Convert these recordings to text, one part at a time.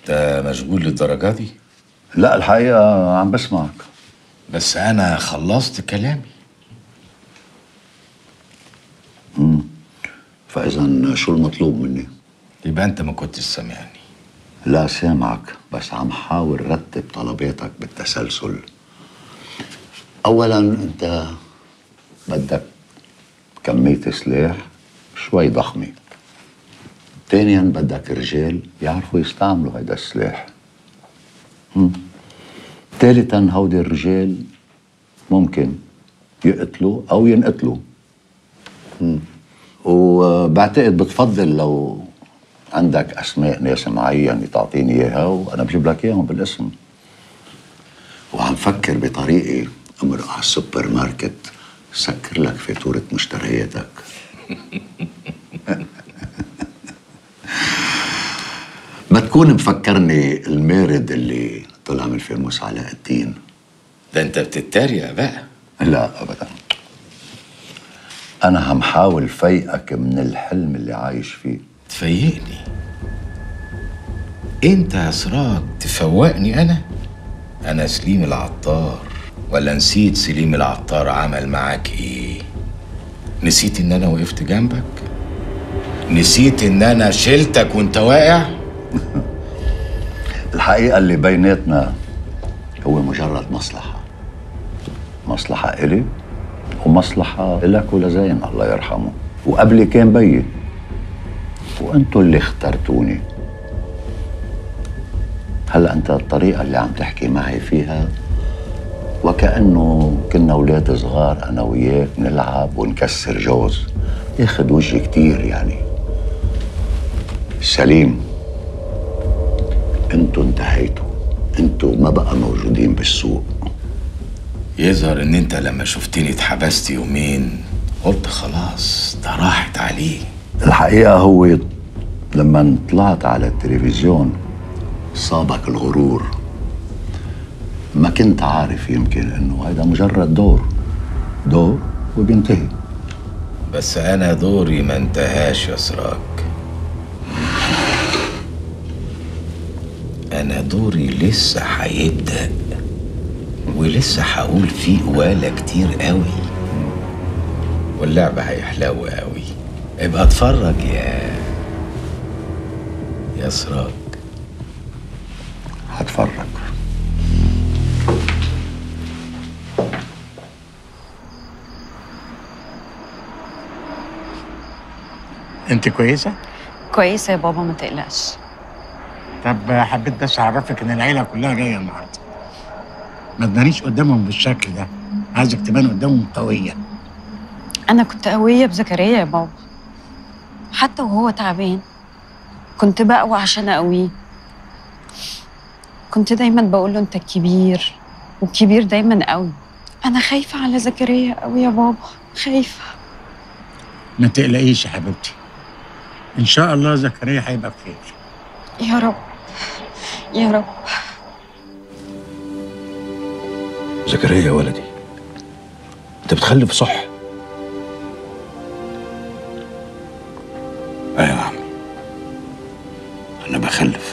انت مشغول للدرجه دي لا الحقيقة عم بسمعك بس انا خلصت كلامي فإذا شو المطلوب مني؟ يبقى انت ما كنتش سامعني لا سامعك بس عم حاول رتب طلباتك بالتسلسل أولا أنت بدك كمية سلاح شوي ضخمة ثانيا بدك رجال يعرفوا يستعملوا هيدا السلاح مم. ثالثا هودي الرجال ممكن يقتلوا أو ينقتلوا مم. وبعتقد بتفضل لو عندك أسماء ناس معين تعطيني إياها وأنا بجيب لك إياهم بالاسم وعم فكر بطريقة أمرق على السوبر ماركت سكر لك فاتورة مشترياتك ما تكون مفكرني المارد اللي طلع من فيلموس علاء الدين ده انت بتتريق بقى لا ابدا انا عم حاول فيقك من الحلم اللي عايش فيه تفيقني انت يا سراج تفوقني انا انا سليم العطار ولا نسيت سليم العطار عمل معاك ايه نسيت ان انا وقفت جنبك نسيت ان انا شلتك وانت واقع الحقيقه اللي بيناتنا هو مجرد مصلحه مصلحه الي ومصلحه لك ولزين الله يرحمه وقبلي كان بيي وانتوا اللي اخترتوني هلا انت الطريقه اللي عم تحكي معي فيها وكانه كنا اولاد صغار انا وياك نلعب ونكسر جوز ياخد وجهي كتير يعني سليم انتوا انتهيتوا انتوا ما بقى موجودين بالسوق يظهر ان انت لما شفتني اتحبست يومين قلت خلاص ده راحت عليه الحقيقة هو لما طلعت على التلفزيون صابك الغرور ما كنت عارف يمكن انه هذا مجرد دور دور وبينتهي بس انا دوري ما انتهاش يا سراج انا دوري لسه هيبدا ولسه هقول فيه قواله كتير قوي واللعبه هيحلو قوي ابقى اتفرج يا يا سراج هتفرج انت كويسه كويسة يا بابا ما تقلقش طب حبيت بس اعرفك ان العيله كلها جايه النهارده ما تبانيش قدامهم بالشكل ده عايزك تبان قدامهم قويه أنا كنت قوية بزكريا يا بابا حتى وهو تعبان كنت بقوى عشان أقويه كنت دايما بقول له أنت الكبير والكبير دايما قوي أنا خايفة على زكريا قوي يا بابا خايفة ما تقلقيش يا حبيبتي ان شاء الله زكريا هيبقى بخير يا رب يا رب زكريا يا ولدي انت بتخلف صح ايوه يا عمي انا بخلف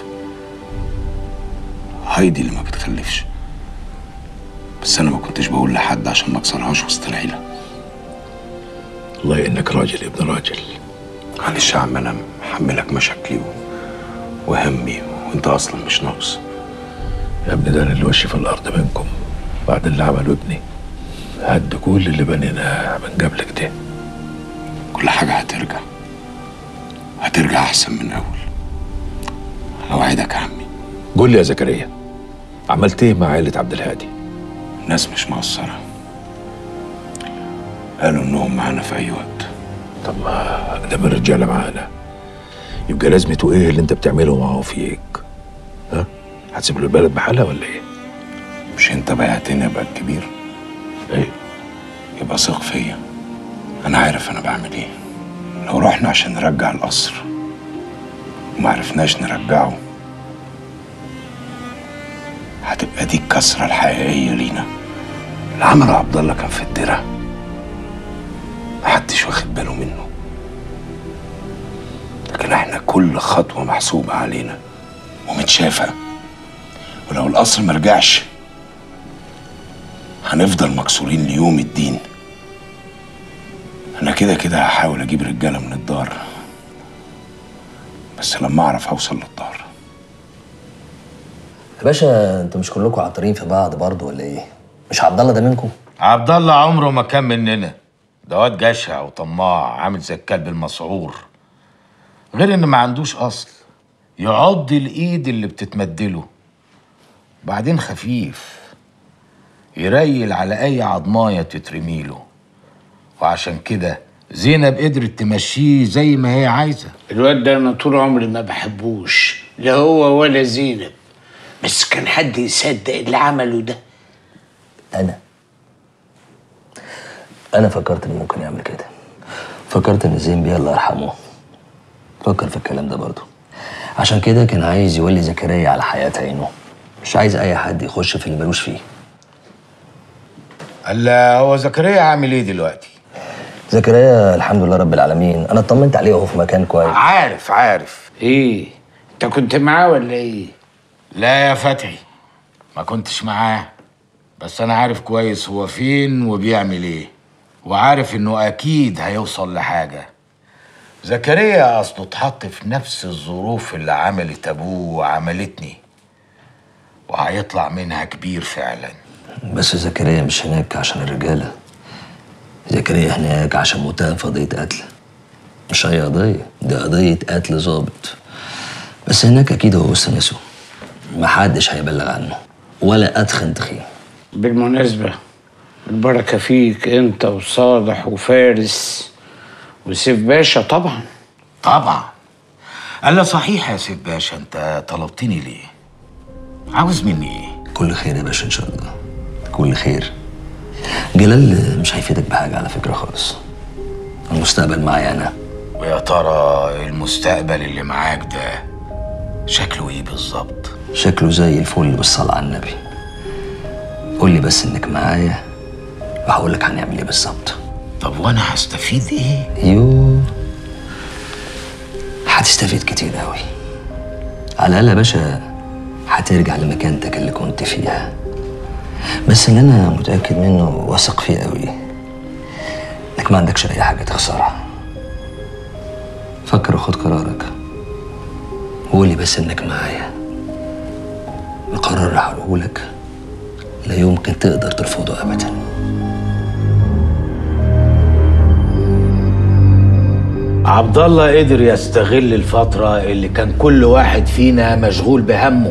هايدي اللي ما بتخلفش بس انا ما كنتش بقول لحد عشان ما اكسرهاش وسط العيله الله انك راجل يا ابن راجل معلش يا عم انا محملك مشاكلي و... وهمي وانت اصلا مش ناقص يا ابني ده انا اللي وشي في الارض منكم بعد اللي عمله ابني هد كل اللي بنيناه من قبلك ده كل حاجه هترجع هترجع احسن من اول اوعدك يا عمي قول لي يا زكريا عملت ايه مع عائله عبد الهادي الناس مش مقصره قالوا انهم معانا في اي وقت طب ما دام الرجاله معانا يبقى لازمته ايه اللي انت بتعمله معاه فيك ها هتسيب له البلد بحالها ولا ايه مش انت بعتني ابقى الكبير ايه يبقى ثق فيا انا عارف انا بعمل ايه لو رحنا عشان نرجع القصر وما عرفناش نرجعه هتبقى دي الكسرة الحقيقية لينا اللي عمله عبد الله كان في الدرة محدش واخد باله منه لكن احنا كل خطوة محسوبة علينا ومتشافة ولو القصر مرجعش هنفضل مكسورين ليوم الدين انا كده كده هحاول اجيب رجاله من الدار بس لما اعرف اوصل للدار يا باشا انتوا مش كلكم عطارين في بعض برضه ولا ايه؟ مش عبد الله ده منكم؟ عبد الله عمره ما كان مننا ده واد جشع وطماع عامل زي الكلب المسعور غير ان ما عندوش اصل يعض الايد اللي بتتمدله بعدين خفيف يريل على اي عضمايه تترميله وعشان كده زينب قدرت تمشيه زي ما هي عايزه الواد ده انا طول عمري ما بحبوش لا هو ولا زينب بس كان حد يصدق اللي عمله ده انا انا فكرت انه ممكن يعمل كده فكرت ان زين بيه الله يرحمه فكر في الكلام ده برضه عشان كده كان عايز يولي زكريا على حياة عينه مش عايز اي حد يخش في اللي ملوش فيه قال هو زكريا عامل ايه دلوقتي زكريا الحمد لله رب العالمين انا اطمنت عليه وهو في مكان كويس عارف عارف ايه انت كنت معاه ولا ايه لا يا فتحي ما كنتش معاه بس انا عارف كويس هو فين وبيعمل ايه وعارف انه اكيد هيوصل لحاجه زكريا اصله اتحط في نفس الظروف اللي عملت ابوه وعملتني وهيطلع منها كبير فعلا بس زكريا مش هناك عشان الرجالة زكريا هناك عشان متهم في قضية قتل مش أي قضية دي قضية قتل ظابط بس هناك أكيد هو وسط نسوه محدش هيبلغ عنه ولا أدخن تخين بالمناسبة البركة فيك انت وصالح وفارس وسيف باشا طبعا طبعا قال له صحيح يا سيد باشا انت طلبتني ليه عاوز مني ايه كل خير يا باشا إن شاء الله كل خير جلال مش هيفيدك بحاجة على فكرة خالص المستقبل معايا أنا ويا ترى المستقبل اللي معاك ده شكله ايه بالظبط شكله زي الفل بالصلاة على النبي قول لي بس إنك معايا وهقول لك هنعمل إيه بالظبط طب وانا هستفيد ايه يو هتستفيد كتير قوي على الأقل يا باشا هترجع لمكانتك اللي كنت فيها بس اللي أنا متأكد منه واثق فيه قوي إنك ما عندكش أي حاجة تخسرها فكر وخد قرارك وقولي بس إنك معايا القرار اللي هقوله لك لا يمكن تقدر ترفضه أبداً عبد الله قدر يستغل الفترة اللي كان كل واحد فينا مشغول بهمه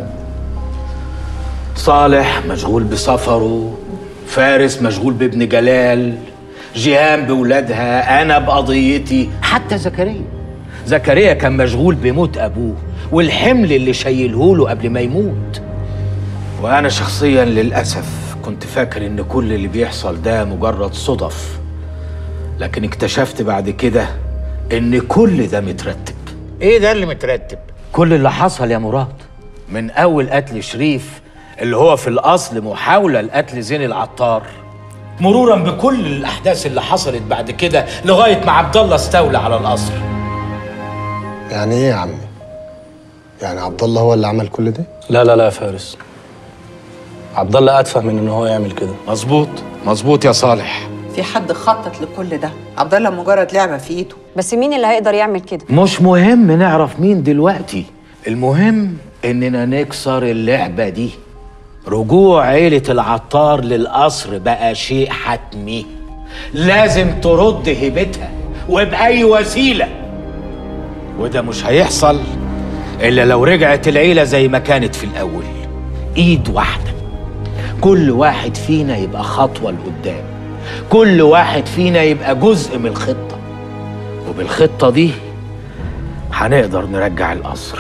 صالح مشغول بسفره فارس مشغول بابن جلال جيهان بولادها أنا بقضيتي حتى زكريا زكريا كان مشغول بموت أبوه والحمل اللي شايله له قبل ما يموت وأنا شخصيا للأسف كنت فاكر إن كل اللي بيحصل ده مجرد صدف لكن اكتشفت بعد كده ان كل ده مترتب ايه ده اللي مترتب كل اللي حصل يا مراد من اول قتل شريف اللي هو في الاصل محاوله لقتل زين العطار مرورا بكل الاحداث اللي حصلت بعد كده لغايه ما عبد الله استولى على القصر يعني ايه يا عمي؟ يعني عبد الله هو اللي عمل كل ده؟ لا لا لا يا فارس عبد الله اتفه من ان هو يعمل كده مظبوط مظبوط يا صالح في حد خطط لكل ده عبد الله مجرد لعبه في ايده بس مين اللي هيقدر يعمل كده مش مهم نعرف مين دلوقتي المهم اننا نكسر اللعبه دي رجوع عيله العطار للقصر بقى شيء حتمي لازم ترد هيبتها وبأي وسيلة وده مش هيحصل إلا لو رجعت العيلة زي ما كانت في الأول إيد واحدة كل واحد فينا يبقى خطوة لقدام كل واحد فينا يبقى جزء من الخطة وبالخطة دي هنقدر نرجع القصر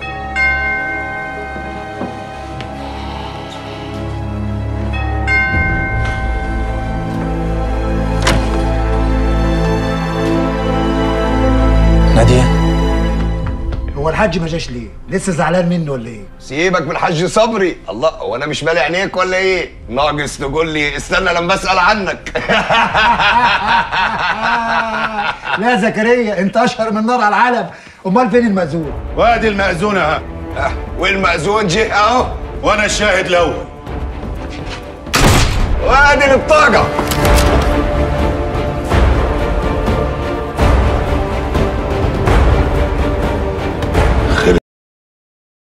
ناديه هو الحاج ما جاش ليه؟ لسه زعلان منه ولا ايه؟ سيبك من الحاج صبري الله هو انا مش مالي عينيك ولا ايه ناقص تقول لي استنى لما اسال عنك لا زكريا انت اشهر من نار على العالم امال فين المأذون؟ وادي المأذونة ها آه، والمأذون جه اهو وانا الشاهد الاول وادي البطاقه